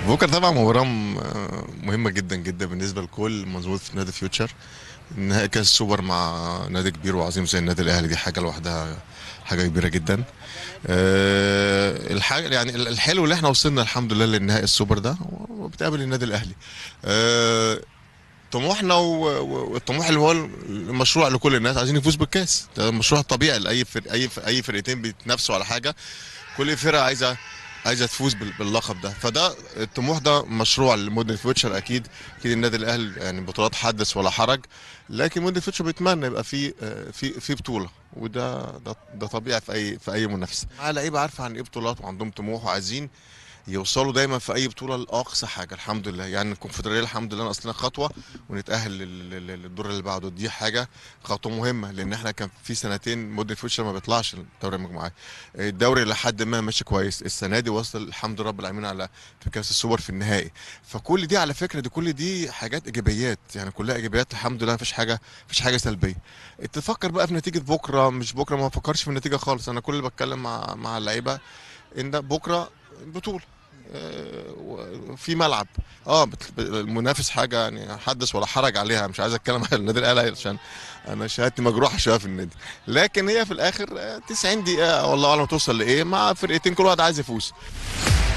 بكره طبعا مباراه مهمه جدا جدا بالنسبه لكل منظومه في نادي فيوتشر نهائي كاس السوبر مع نادي كبير وعظيم زي النادي الاهلي دي حاجه لوحدها حاجه كبيره جدا أه الحاجه يعني الحلو اللي احنا وصلنا الحمد لله للنهائي السوبر ده وبتقابل النادي الاهلي أه طموحنا والطموح اللي هو المشروع لكل الناس عايزين يفوز بالكاس ده مشروع طبيعي لاي فرق اي فرق اي فرقتين بيتنافسوا على حاجه كل فرقه عايزه عايزه تفوز باللقب ده فده الطموح ده مشروع لمودرن فيوتشر اكيد اكيد النادي الاهلي يعني بطولات حدث ولا حرج لكن مودرن فيوتشر بيتمنى يبقى في في في بطوله وده ده, ده طبيعي في اي في اي منافسه مع لعيبه عارفه عن ايه بطولات وعندهم طموح وعايزين يوصلوا دايما في اي بطوله لاقصى حاجه الحمد لله يعني الكونفدراليه الحمد لله ناقصنا خطوه ونتاهل للدور اللي بعده دي حاجه خطوه مهمه لان احنا كان في سنتين مودرن فيوتشر ما بيطلعش دوري المجموعات الدوري لحد ما ماشي كويس السنه دي وصل الحمد لله رب العالمين على في كاس السوبر في النهائي فكل دي على فكره دي كل دي حاجات ايجابيات يعني كلها ايجابيات الحمد لله مفيش حاجه مفيش حاجه سلبيه تفكر بقى في نتيجه بكره مش بكره ما بفكرش في النتيجه خالص انا كل اللي بتكلم مع مع اللعيبه ان بكره بطوله في ملعب اه المنافس حاجه يعني حدث ولا حرج عليها مش عايز اتكلم عن النادي الاهلي عشان انا شهادتي مجروحه شويه في النادي لكن هي في الاخر 90 دقيقه والله اعلم توصل لايه مع فرقتين كل واحد عايز يفوز